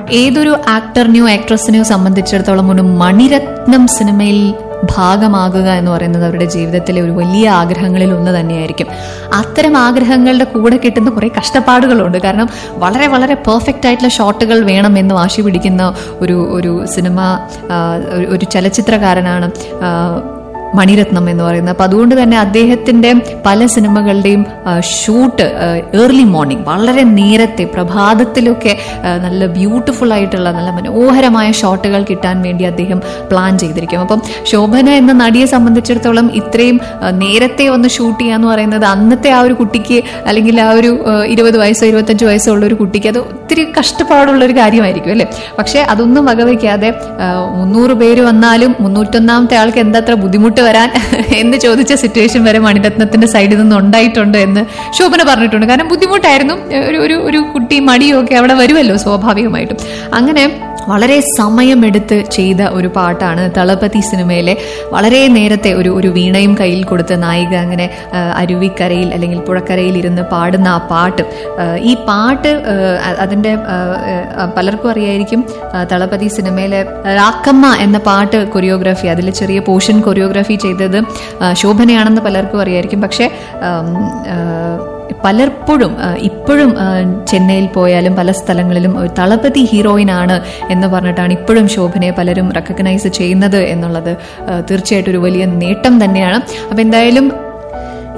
ഏതൊരു ആക്ടറിനെയോ ആക്ട്രസിനെയോ സംബന്ധിച്ചിടത്തോളം ഒരു മണിരത്നം സിനിമയിൽ ഭാഗമാകുക എന്ന് പറയുന്നത് അവരുടെ ജീവിതത്തിലെ ഒരു വലിയ ആഗ്രഹങ്ങളിൽ ഒന്ന് തന്നെയായിരിക്കും അത്തരം ആഗ്രഹങ്ങളുടെ കൂടെ കിട്ടുന്ന കുറെ കഷ്ടപ്പാടുകളുണ്ട് കാരണം വളരെ വളരെ പെർഫെക്റ്റ് ആയിട്ടുള്ള ഷോട്ടുകൾ വേണം എന്ന് വാശി പിടിക്കുന്ന ഒരു ഒരു സിനിമ ആ, ഒരു- ഒരു ചലച്ചിത്രകാരനാണ് ആ, മണിരത്നം എന്ന് പറയുന്നത് അപ്പൊ അതുകൊണ്ട് തന്നെ അദ്ദേഹത്തിന്റെ പല സിനിമകളുടെയും ആ, ഷൂട്ട് ഏർലി മോർണിംഗ് വളരെ നേരത്തെ പ്രഭാതത്തിലൊക്കെ ആ, നല്ല ബ്യൂട്ടിഫുൾ ആയിട്ടുള്ള നല്ല മനോഹരമായ ഷോട്ടുകൾ കിട്ടാൻ വേണ്ടി അദ്ദേഹം പ്ലാൻ ചെയ്തിരിക്കും അപ്പം ശോഭന എന്ന നടിയെ സംബന്ധിച്ചിടത്തോളം ഇത്രയും ആ, നേരത്തെ ഒന്ന് ഷൂട്ട് ചെയ്യാന്ന് പറയുന്നത് അന്നത്തെ ആ ഒരു കുട്ടിക്ക് അല്ലെങ്കിൽ ആ ഒരു ആ, ഇരുപത് വയസ്സോ ഇരുപത്തഞ്ച് വയസ്സോ ഉള്ള ഒരു കുട്ടിക്ക് അത് ഒത്തിരി കഷ്ടപ്പാടുള്ള ഒരു കാര്യമായിരിക്കും അല്ലേ പക്ഷെ അതൊന്നും വകവയ്ക്കാതെ ആ, മുന്നൂറ് പേര് വന്നാലും മുന്നൂറ്റൊന്നാമത്തെ ആൾക്ക് എന്താത്ര ബുദ്ധിമുട്ട് വരാൻ എന്ന് ചോദിച്ച സിറ്റുവേഷൻ വരെ മണിരത്നത്തിന്റെ സൈഡിൽ നിന്ന് ഉണ്ടായിട്ടുണ്ട് എന്ന് ശോഭന പറഞ്ഞിട്ടുണ്ട് കാരണം ബുദ്ധിമുട്ടായിരുന്നു ഒരു ഒരു ഒരു കുട്ടി മടിയും ഒക്കെ അവിടെ വരുമല്ലോ സ്വാഭാവികമായിട്ടും അങ്ങനെ വളരെ സമയമെടുത്ത് ചെയ്ത ഒരു പാട്ടാണ് തളപതി സിനിമയിലെ വളരെ നേരത്തെ ഒരു ഒരു വീണയും കയ്യിൽ കൊടുത്ത നായിക അങ്ങനെ ആ, അരുവിക്കരയിൽ അല്ലെങ്കിൽ പുഴക്കരയിൽ ഇരുന്ന് പാടുന്ന ആ പാട്ട് ആ, ഈ പാട്ട് ആ, അ- അതിന്റെ ആ, ആ, പലർക്കും അറിയായിരിക്കും ആ, തളപതി സിനിമയിലെ രാക്കമ്മ എന്ന പാട്ട് കൊറിയോഗ്രാഫി അതിൽ ചെറിയ പോർഷൻ കൊറിയോഗ്രാഫി ചെയ്തത് ആ, ശോഭനയാണെന്ന് പലർക്കും അറിയായിരിക്കും പക്ഷേ ആം, ആ, പലപ്പോഴും ആ, ഇപ്പോഴും ആ, ചെന്നൈയിൽ പോയാലും പല സ്ഥലങ്ങളിലും ഒരു തളപതി ഹീറോയിനാണ് എന്ന് പറഞ്ഞിട്ടാണ് ഇപ്പോഴും ശോഭനയെ പലരും റെക്കഗ്നൈസ് ചെയ്യുന്നത് എന്നുള്ളത് ആ, തീർച്ചയായിട്ടും ഒരു വലിയ നേട്ടം തന്നെയാണ് അപ്പം എന്തായാലും